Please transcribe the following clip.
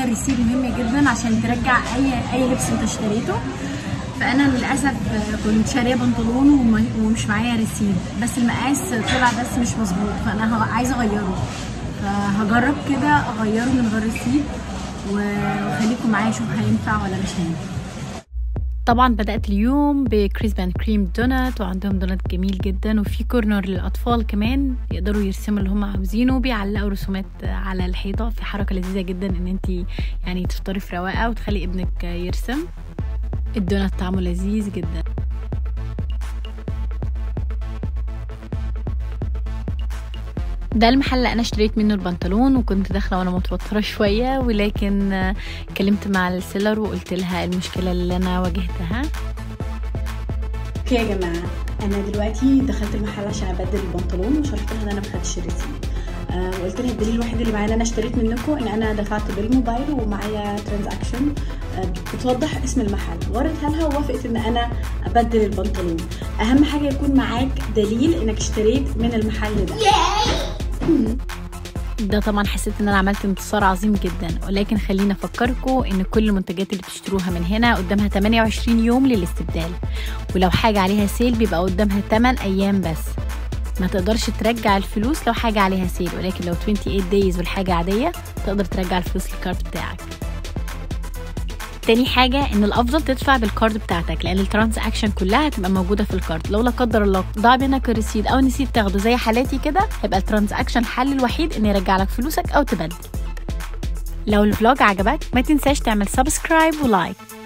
الريسيت مهم جدا عشان ترجع اي اي لبس انت اشتريته فانا للاسف كنت شاريه بنطلون وم- ومش معايا ريسيت بس المقاس طلع بس مش مظبوط فانا ه- عايزه اغيره فهجرب كده اغيره من غير ريسيت وخليكم معايا اشوف هينفع ولا مش هينفع طبعا بدأت اليوم بكريسبي اند كريم دونات وعندهم دونات جميل جدا وفي كورنر للأطفال كمان يقدروا يرسموا اللي هم عاوزينه وبيعلقوا رسومات على الحيطة في حركة لذيذة جدا ان انت يعني تفطري في رواقة وتخلي ابنك يرسم الدونات طعمه لذيذ جدا ده المحل اللي انا اشتريت منه البنطلون وكنت داخله وانا متوتره شويه ولكن آه، اتكلمت مع السيلر وقلت لها المشكله اللي انا واجهتها اوكي يا جماعه انا دلوقتي دخلت المحل عشان ابدل البنطلون وشرحت لها ان انا ما خدتش الريسيت آه وقلت لها الدليل الوحيد اللي معايا ان انا اشتريت منكم ان انا دفعت بالموبايل ومعايا ترانزاكشن آه بتوضح اسم المحل وريتها لها ووافقت ان انا ابدل البنطلون اهم حاجه يكون معاك دليل انك اشتريت من المحل ده ده طبعا حسيت ان انا عملت انتصار عظيم جدا ولكن خلينا افكركم ان كل المنتجات اللي بتشتروها من هنا قدامها 28 يوم للاستبدال ولو حاجه عليها سيل بيبقى قدامها 8 ايام بس ما تقدرش ترجع الفلوس لو حاجه عليها سيل ولكن لو 28 دايز والحاجه عاديه تقدر ترجع الفلوس للكارت بتاعك تاني حاجة إن الأفضل تدفع بالكارد بتاعتك لأن الترانزاكشن كلها هتبقى موجودة في الكارد لو لا قدر الله ضاع منك الريسيد أو نسيت تاخده زي حالاتي كده هيبقى الترانزاكشن الحل الوحيد إن يرجع لك فلوسك أو تبدل لو الفلوج عجبك ما تنساش تعمل سبسكرايب ولايك